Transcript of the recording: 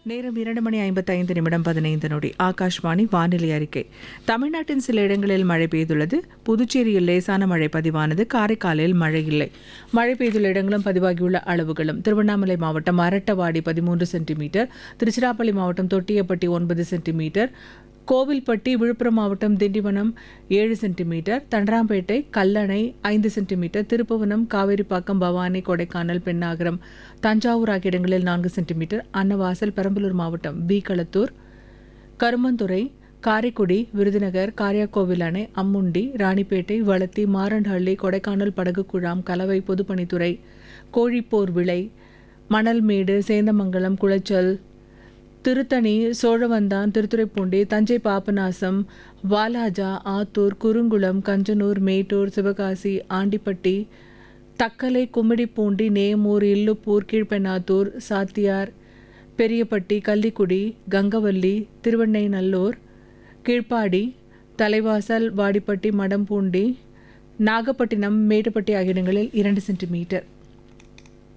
நேரம் இரண்டு மணி ஐம்பத்தைந்து நிமிடம் பதினைந்து நொடி ஆகாஷ்வாணி வானிலை அறிக்கை தமிழ்நாட்டின் சில இடங்களில் மழை பெய்துள்ளது புதுச்சேரியில் லேசான மழை பதிவானது காரைக்காலில் மழை இல்லை மழை பெய்துள்ள இடங்களும் பதிவாகியுள்ள அளவுகளும் திருவண்ணாமலை மாவட்டம் அரட்டவாடி பதிமூன்று சென்டிமீட்டர் திருச்சிராப்பள்ளி மாவட்டம் தொட்டியப்பட்டி ஒன்பது சென்டிமீட்டர் கோவில்பட்டி விழுப்புரம் மாவட்டம் திண்டிவனம் ஏழு சென்டிமீட்டர் தண்டராம்பேட்டை கல்லணை ஐந்து சென்டிமீட்டர் திருப்புவனம் காவேரிப்பாக்கம் பவானி கொடைக்கானல் பெண்ணாகரம் தஞ்சாவூர் ஆகிய இடங்களில் நான்கு சென்டிமீட்டர் அன்னவாசல் பெரம்பலூர் மாவட்டம் பி களத்தூர் கருமந்துறை காரைக்குடி விருதுநகர் காரியாக்கோவில் அணை அம்முண்டி ராணிப்பேட்டை வளத்தி மாரண்டஹள்ளி கொடைக்கானல் படகு குழாம் கலவை பொதுப்பணித்துறை கோழிப்போர் விளை மணல்மேடு சேந்தமங்கலம் குளச்சல் திருத்தணி சோழவந்தான் திருத்துறைப்பூண்டி தஞ்சை பாபநாசம் வாலாஜா ஆத்தூர் குறுங்குளம் கஞ்சனூர் மேட்டூர் சிவகாசி ஆண்டிப்பட்டி தக்கலை கும்மிடிப்பூண்டி நேமூர் இல்லுப்பூர் கீழ்பெண்ணாத்தூர் சாத்தியார் பெரியப்பட்டி கள்ளிக்குடி கங்கவல்லி திருவெண்ணைநல்லூர் கீழ்ப்பாடி தலைவாசல் வாடிப்பட்டி மடம்பூண்டி நாகப்பட்டினம் மேட்டுப்பட்டி ஆகிய இடங்களில் இரண்டு சென்டிமீட்டர்